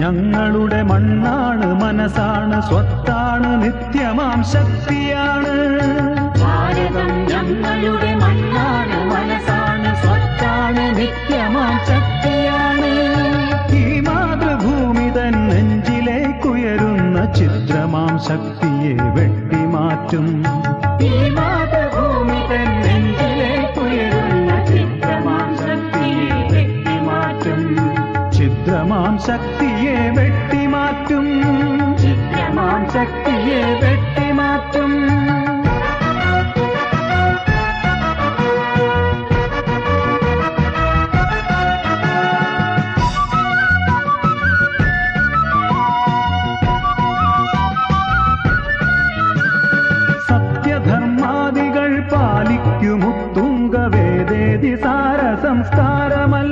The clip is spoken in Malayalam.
ഞങ്ങളുടെ മണ്ണാണ് മനസ്സാണ് സ്വത്താണ് നിത്യമാം ശക്തിയാണ് ഭാരതം ഞങ്ങളുടെ മണ്ണാണ് മനസ്സാണ് സ്വത്താണ് നിത്യമാം ശക്തിയാണ് ഈ മാതൃഭൂമി തൻ നെഞ്ചിലേക്കുയരുന്ന ചിത്രമാം ശക്തിയെ വെട്ടിമാറ്റും ഈ മാതൃഭൂമി തൻ നെഞ്ചിലേക്കുയരുന്ന ചിത്രമാം ശക്തിയെ വെട്ടിമാറ്റും ചിത്രമാം ശക്തിയെ വെട്ടിമാറ്റും ചിത്രമാം ശക്തിയെ വെട്ടിമാറ്റും സത്യധർമാദികൾ പാലിക്കുമുത്തുങ്ക വേദേതി സാര സംസ്കാരമല്ല